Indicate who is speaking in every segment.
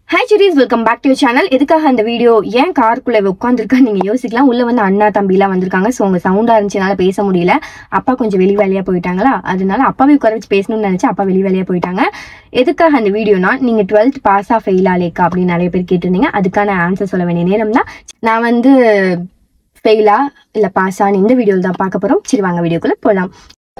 Speaker 1: hi Suresh welcome back to channel எதுக்காக அந்த video ஏன் காருக்குள்ள உட்காந்துருக்கா நீங்க யோசிக்கலாம் உள்ள வந்து அண்ணா தம்பிலாம் வந்திருக்காங்க ஸோ உங்க சவுண்டா இருந்துச்சுனால பேச முடியல அப்பா கொஞ்சம் வெளி வேலையா போயிட்டாங்களா அதனால அப்பாவை உட்கார வச்சு பேசணும்னு நினைச்சு அப்பா வெளி வேலையா போயிட்டாங்க எதுக்காக அந்த வீடியோனா நீங்க டுவெல்த் பாஸா ஃபெயில் ஆலேக்கா அப்படின்னு நிறைய பேர் கேட்டிருந்தீங்க அதுக்கான ஆன்சர் சொல்ல வேண்டிய நேரம் தான் நான் வந்து ஃபெயிலா இல்ல பாஸான்னு இந்த வீடியோவில் தான் பார்க்க போறோம் சரி வாங்க வீடியோக்குள்ள போலாம்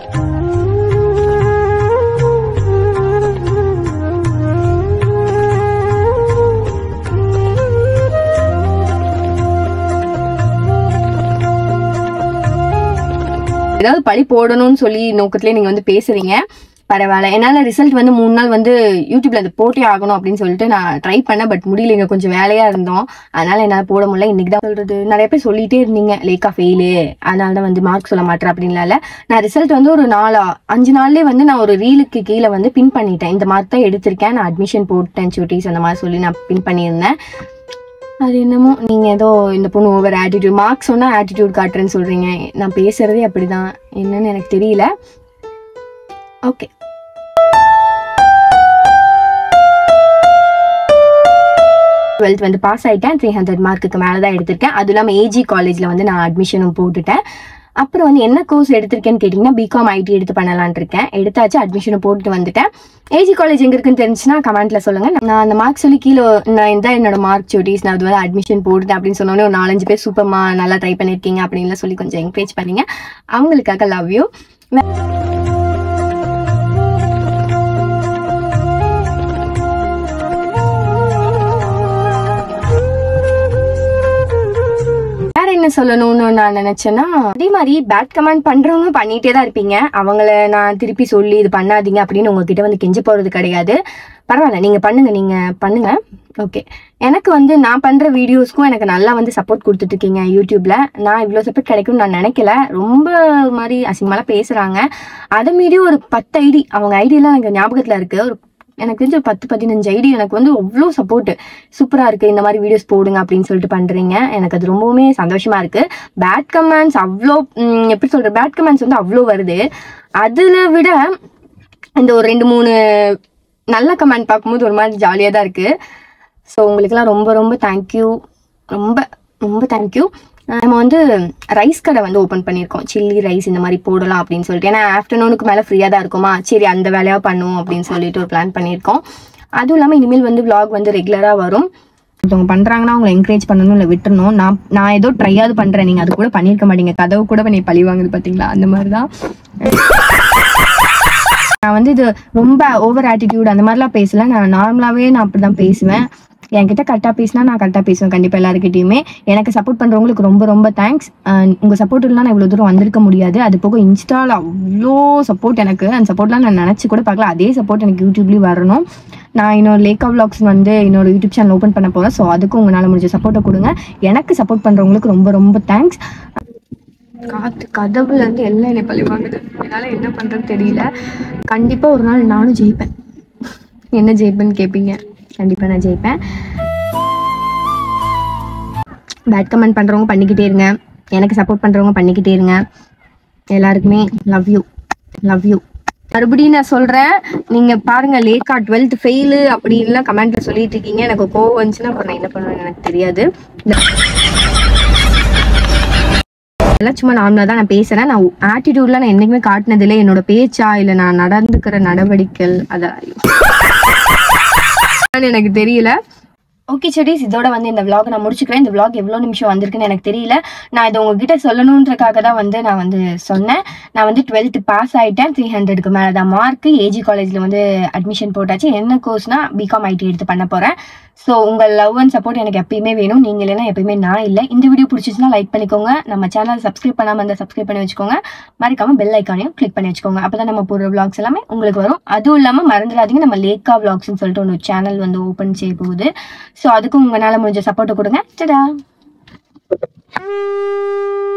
Speaker 1: ஏதாவது பழி போடணும்னு சொல்லி நோக்கத்திலே நீங்க வந்து பேசுறீங்க பரவாயில்ல என்னால ரிசல்ட் வந்து மூணு நாள் வந்து யூடியூப்ல அது போட்டே ஆகணும் அப்படின்னு சொல்லிட்டு நான் ட்ரை பண்ணேன் பட் முடியலைங்க கொஞ்சம் வேலையா இருந்தோம் அதனால என்னால போட முடியல இன்னைக்கு தான் சொல்றது நிறைய பேர் சொல்லிட்டே இருந்தீங்க லேக்கா ஃபெயிலு அதனால தான் வந்து மார்க் சொல்ல மாட்டேன் அப்படின்ல நான் ரிசல்ட் வந்து ஒரு நாலா அஞ்சு நாள்லயே வந்து நான் ஒரு ரீலுக்கு கீழே வந்து பின் பண்ணிட்டேன் இந்த மார்க் தான் எடுத்திருக்கேன் நான் அட்மிஷன் போட்டேன் சுட்டீஸ் அந்த மாதிரி சொல்லி நான் பின் பண்ணியிருந்தேன் அது என்னமோ நீங்க ஏதோ இந்த பொண்ணு ஓவர் ஆட்டிடியூட் மார்க் சொன்னா ஆட்டிடியூட் காட்டுறேன்னு சொல்றீங்க நான் பேசுறதே அப்படிதான் என்னன்னு எனக்கு தெரியல ஓகே டுவெல்த் வந்து பாஸ் ஆயிட்டேன் த்ரீ ஹண்ட்ரட் மார்க்குக்கு மேலே தான் எடுத்திருக்கேன் அதுவும் இல்லாமல் ஏஜி காலேஜில் வந்து நான் அட்மிஷனும் போட்டுட்டேன் அப்புறம் வந்து என்ன கோர்ஸ் எடுத்திருக்கேன்னு கேட்டிங்கன்னா பிகாம் ஐடி எடுத்து பண்ணலான் இருக்கேன் எடுத்தாச்சு அட்மிஷனும் போட்டுட்டு வந்துட்டேன் ஏஜி காலேஜ் எங்கே இருக்குன்னு தெரிஞ்சுன்னா கமெண்ட்ல சொல்லுங்க நான் அந்த மார்க் சொல்லி கீழே நான் இந்த என்னோட மார்க் சுட்டீஸ் நான் அது வந்து அட்மிஷன் போட்டுட்டேன் அப்படின்னு சொன்னோன்னே ஒரு நாலஞ்சு பேர் சூப்பர்மா நல்லா ட்ரை பண்ணியிருக்கீங்க அப்படின்லாம் சொல்லி கொஞ்சம் என்கரேஜ் பண்ணீங்க அவங்களுக்காக லவ் யூ வேற என்ன சொல்லணும்னு நான் நினைச்சேன்னா அதே மாதிரி பேட் கமெண்ட் பண்றவங்க பண்ணிட்டே தான் இருப்பீங்க அவங்கள நான் திருப்பி சொல்லி இது பண்ணாதீங்க அப்படின்னு உங்ககிட்ட வந்து கெஞ்ச போறது கிடையாது பரவாயில்ல நீங்க பண்ணுங்க நீங்க பண்ணுங்க ஓகே எனக்கு வந்து நான் பண்ற வீடியோஸ்க்கும் எனக்கு நல்லா வந்து சப்போர்ட் கொடுத்துட்டு இருக்கீங்க யூடியூப்ல நான் இவ்வளோ சப்போர்ட் கிடைக்கும்னு நான் நினைக்கல ரொம்ப மாதிரி அசிங்கமாலாம் பேசுறாங்க அதை மீறி ஒரு பத்து ஐடி அவங்க ஐடியெல்லாம் எனக்கு ஞாபகத்துல இருக்கு ஒரு எனக்கு தெரிஞ்ச ஒரு பத்து பதினஞ்சு ஐடி எனக்கு வந்து அவ்வளோ சப்போர்ட் சூப்பரா இருக்கு இந்த மாதிரி வீடியோஸ் போடுங்க அப்படின்னு சொல்லிட்டு பண்றீங்க எனக்கு அது ரொம்பவுமே சந்தோஷமா இருக்கு பேட் கமெண்ட்ஸ் அவ்வளோ ம், எப்படி சொல்ற பேட் கமெண்ட்ஸ் வந்து அவ்வளோ வருது அதுல விட இந்த ஒரு ரெண்டு மூணு நல்ல கமெண்ட் பார்க்கும்போது ஒரு மாதிரி ஜாலியாக தான் இருக்கு ஸோ உங்களுக்கெல்லாம் ரொம்ப ரொம்ப தேங்க்யூ ரொம்ப ரொம்ப தேங்க்யூ நம்ம வந்து ரைஸ் கடை வந்து ஓப்பன் பண்ணியிருக்கோம் சில்லி ரைஸ் இந்த மாதிரி போடலாம் அப்படின்னு சொல்லிட்டு ஏன்னா ஆஃப்டர்நூனுக்கு மேலே ஃப்ரீயாக தான் இருக்குமா சரி அந்த வேலையாக பண்ணுவோம் அப்படின்னு சொல்லிட்டு ஒரு பிளான் பண்ணியிருக்கோம் அதுவும் இல்லாமல் இனிமேல் வந்து vlog வந்து ரெகுலராக வரும் ஒருத்தவங்க பண்றாங்கன்னா அவங்களை என்கரேஜ் பண்ணணும் இல்லை விட்டுறணும் நான் நான் ஏதோ ட்ரையாவது பண்றேன் நீங்க அது கூட பண்ணியிருக்க மாட்டீங்க கதவு கூட நீ பழி வாங்குது பாத்தீங்களா அந்த மாதிரி தான் நான் வந்து இது ரொம்ப ஓவர் ஆட்டிடியூட் அந்த மாதிரிலாம் பேசல நான் நார்மலாவே நான் அப்படிதான் பேசுவேன் என்கிட்ட கரெக்டாக பேசினா நான் கரெக்டாக பேசுவேன் கண்டிப்பாக எல்லாருக்கிட்டையுமே எனக்கு சப்போர்ட் பண்ணுறவங்களுக்கு ரொம்ப ரொம்ப தேங்க்ஸ் உங்கள் சப்போர்ட் இல்லைனா நான் இவ்வளோ தூரம் வந்திருக்க முடியாது அது போக இன்ஸ்டாவில் அவ்வளோ சப்போர்ட் எனக்கு அந்த சப்போர்ட்லாம் நான் நினச்சி கூட பார்க்கல அதே சப்போர்ட் எனக்கு யூடியூப்லேயும் வரணும் நான் இன்னொரு லேக்கா vlogs வந்து என்னோட யூடியூப் சேனல் ஓப்பன் பண்ண போகிறேன் ஸோ அதுக்கும் உங்களால் முடிஞ்ச சப்போர்ட்டை கொடுங்க எனக்கு சப்போர்ட் பண்ணுறவங்களுக்கு ரொம்ப ரொம்ப தேங்க்ஸ் காத்து கதவுல இருந்து எல்லாம் என்னை பழி வாங்குது என்னால என்ன பண்றதுன்னு தெரியல கண்டிப்பா ஒரு நாள் நானும் ஜெயிப்பேன் என்ன ஜெயிப்பேன்னு கேட்பீங்க கண்டிப்பா நான் ஜெயிப்பேன் பேட் கமெண்ட் பண்றவங்க பண்ணிக்கிட்டே இருங்க எனக்கு சப்போர்ட் பண்றவங்க பண்ணிக்கிட்டே இருங்க எல்லாருக்குமே லவ் யூ லவ் யூ மறுபடியும் நான் சொல்றேன் நீங்க பாருங்க லேக்கா டுவெல்த் ஃபெயிலு அப்படின்லாம் கமெண்ட்ல சொல்லிட்டு இருக்கீங்க எனக்கு கோவம் வந்துச்சுன்னா அப்புறம் நான் என்ன பண்ணுவேன்னு எனக்கு தெரியாது எல்லாம் சும்மா நார்மலா தான் நான் பேசுறேன் நான் ஆட்டிடியூட்லாம் நான் என்னைக்குமே காட்டினது இல்லை என்னோட பேச்சா இல்ல நான் நடந்துக்கிற நடவடிக்கைகள் அதான் எனக்கு தெரியல ஓகே செடிஸ் இதோட வந்து இந்த vlog நான் முடிச்சுக்கிறேன் இந்த vlog எவ்வளோ நிமிஷம் வந்திருக்குன்னு எனக்கு தெரியல நான் இதை உங்ககிட்ட சொல்லணுன்றக்காக தான் வந்து நான் வந்து சொன்னேன் நான் வந்து டுவெல்த் பாஸ் ஆயிட்டேன் த்ரீ ஹண்ட்ரடுக்கு மேலே தான் மார்க் ஏஜி காலேஜில் வந்து அட்மிஷன் போட்டாச்சு என்ன கோர்ஸ்னா பிகாம் ஐடி எடுத்து பண்ண போகிறேன் ஸோ உங்கள் லவ் அண்ட் சப்போர்ட் எனக்கு எப்பயுமே வேணும் நீங்கள் இல்லைன்னா எப்பயுமே நான் இல்லை இந்த வீடியோ பிடிச்சிச்சுன்னா லைக் பண்ணிக்கோங்க நம்ம சேனல் சப்ஸ்கிரைப் பண்ணாமல் இருந்தால் சப்ஸ்கிரைப் பண்ணி வச்சுக்கோங்க மறக்காம பெல் ஐக்கானையும் கிளிக் பண்ணி வச்சுக்கோங்க அப்போ தான் நம்ம போடுற vlogs எல்லாமே உங்களுக்கு வரும் அதுவும் இல்லாமல் மறந்துடாதீங்க நம்ம லேக்கா vlogsன்னு சொல்லிட்டு ஒன்று சேனல் வந்து ஓப்பன் செய்ய போகுது ஸோ அதுக்கும் உங்களால் முடிஞ்ச சப்போர்ட்டை கொடுங்க டடா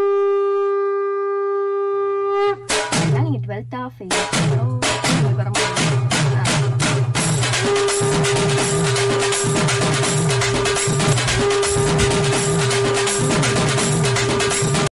Speaker 1: நீங்கள் டுவெல்த்தா ஃபெயில்